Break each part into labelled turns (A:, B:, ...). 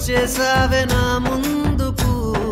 A: వచ్చేసావే నా ముందుకు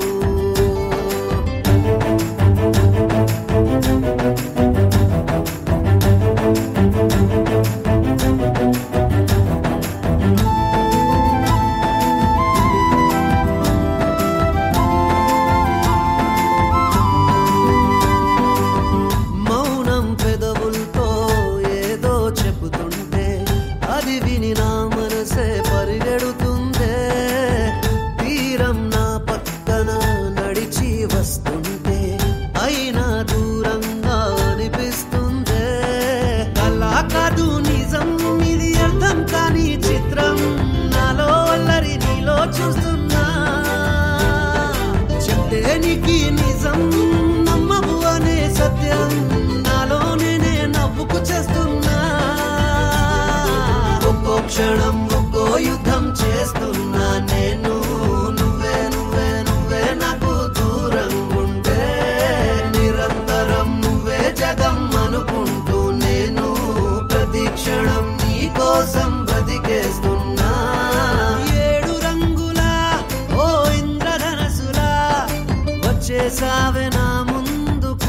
A: మౌనం పెదవులతో ఏదో చెబుతుంటే అది విని నా మనసే పరిగెడుతుందే తీరం నా పక్కన నడిచి వస్తుంటే అయినా దూరంగా అనిపిస్తుందే కలా కాదు నిజం ఇది అర్థం కాని చిత్రం నాలో అల్లరి నీలో చూస్తున్నా చెప్తే నీకి నిజం నమ్మవు అనే సత్యం నాలో నేనే నవ్వుకు చేస్తున్నా ఒక్కో క్షణం ఒక్కో యుద్ధం చేస్తున్నా నేను నువ్వే నువ్వే నువ్వే నాకు దూరం ఉంటే నిరంతరం నువ్వే జగం అనుకుంటూ నేను ప్రతి క్షణం నీ కోసం బ్రతికేస్తున్నా ఏడు రంగులా ఓ ఇంద్రధనసులా వచ్చేసావే నా ముందుకు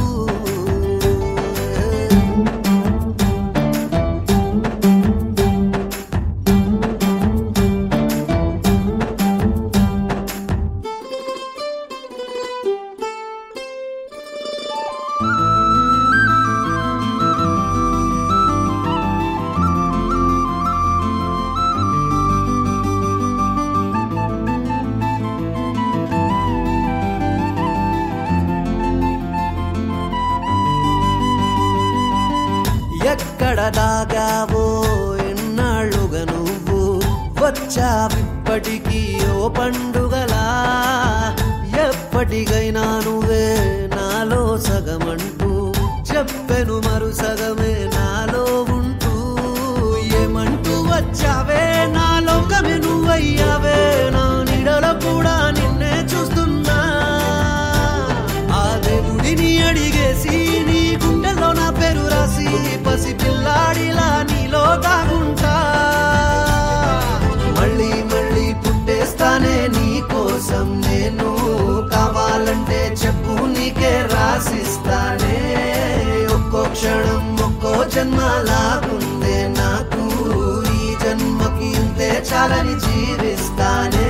A: ఎక్కడ దాగావో ఎన్నాళ్ళుగా నువ్వు వచ్చావిప్పటికీ ఓ పండుగలా ఎప్పటికైనా నువ్వే నాలో సగమంటూ చెప్పెను మరు సగమే నాలో ఉంటూ ఏమంటూ వచ్చావే నా లోకమే నువ్వయ్యావే నా నీడలో కూడా నిన్నే చూస్తున్నా ఆ దేవుడిని అడిగేసి నీ గుండెల్లో నా పేరు రాసి పసి పిల్లాడిలా నీలో దాగుంటా మళ్ళీ మళ్ళీ పుట్టేస్తానే నీ కోసం నేను కావాలంటే చెప్పు నీకే రాసిస్తానే ఒక్కో క్షణం ఒక్కో జన్మ లాగుందే నాకు ఈ జన్మకి ఇంతే చాలని జీవిస్తానే